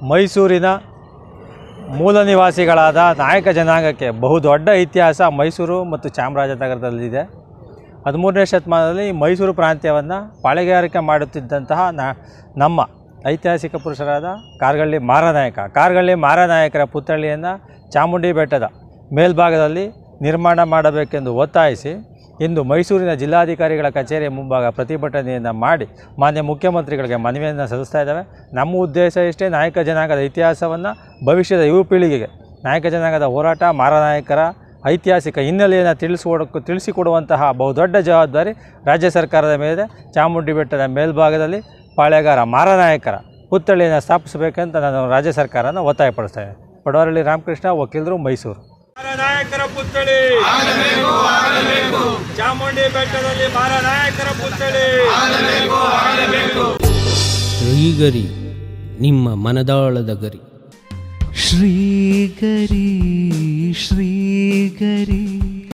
ಮೈಸೂರಿನ ಮೂಲ ನಿವಾಸಿಗಳಾದ ನಾಯಕ ಜನಾಂಗಕ್ಕೆ ಬಹುದೊಡ್ಡ ಇತಿಹಾಸ ಮೈಸೂರು ಮತ್ತು ಚಾಮರಾಜನಗರದಲ್ಲಿದೆ ಹದಿಮೂರನೇ ಶತಮಾನದಲ್ಲಿ ಮೈಸೂರು ಪ್ರಾಂತ್ಯವನ್ನು ಪಾಳೆಗಾರಿಕೆ ಮಾಡುತ್ತಿದ್ದಂತಹ ನ ನಮ್ಮ ಐತಿಹಾಸಿಕ ಪುರುಷರಾದ ಕಾರ್ಗಳ್ಳಿ ಮಾರನಾಯಕ ಕಾರ್ಗಳ್ಳಿ ಮಾರನಾಯಕರ ಪುತ್ಥಳಿಯನ್ನು ಚಾಮುಂಡಿ ಬೆಟ್ಟದ ಮೇಲ್ಭಾಗದಲ್ಲಿ ನಿರ್ಮಾಣ ಮಾಡಬೇಕೆಂದು ಒತ್ತಾಯಿಸಿ ಇಂದು ಮೈಸೂರಿನ ಜಿಲ್ಲಾಧಿಕಾರಿಗಳ ಕಚೇರಿಯ ಮುಂಭಾಗ ಪ್ರತಿಭಟನೆಯನ್ನು ಮಾಡಿ ಮಾನ್ಯ ಮುಖ್ಯಮಂತ್ರಿಗಳಿಗೆ ಮನವಿಯನ್ನು ಸಲ್ಲಿಸ್ತಾ ಇದ್ದಾವೆ ನಮ್ಮ ಉದ್ದೇಶ ಇಷ್ಟೇ ನಾಯಕ ಜನಾಂಗದ ಇತಿಹಾಸವನ್ನು ಭವಿಷ್ಯದ ಯುವ ಪೀಳಿಗೆಗೆ ನಾಯಕ ಜನಾಂಗದ ಹೋರಾಟ ಮಾರನಾಯಕರ ಐತಿಹಾಸಿಕ ಹಿನ್ನೆಲೆಯನ್ನು ತಿಳಿಸಿಕೊಡ ತಿಳಿಸಿಕೊಡುವಂತಹ ಬಹುದೊಡ್ಡ ಜವಾಬ್ದಾರಿ ರಾಜ್ಯ ಸರ್ಕಾರದ ಮೇಲೆ ಚಾಮುಂಡಿ ಬೆಟ್ಟದ ಮೇಲ್ಭಾಗದಲ್ಲಿ ಪಾಳೆಗಾರ ಮಾರನಾಯಕರ ಪುತ್ಥಳಿಯನ್ನು ಸ್ಥಾಪಿಸಬೇಕಂತ ನಾನು ರಾಜ್ಯ ಸರ್ಕಾರನ ಒತ್ತಾಯಪಡಿಸ್ತೇನೆ ಪಡವರಳ್ಳಿ ರಾಮಕೃಷ್ಣ ವಕೀಲರು ಮೈಸೂರು ಮಾರನಾಯಕರ ಪುತ್ಥಳಿ ಚಾಮುಂಡಿ ಬೆಟ್ಟದಲ್ಲಿ ಮಾರನಾಯಕರ ಪುತ್ಥಳಿ ಶ್ರೀಗರಿ ನಿಮ್ಮ ಮನದಾಳದ ಗರಿ ಶ್ರೀಗರಿ ಶ್ರೀ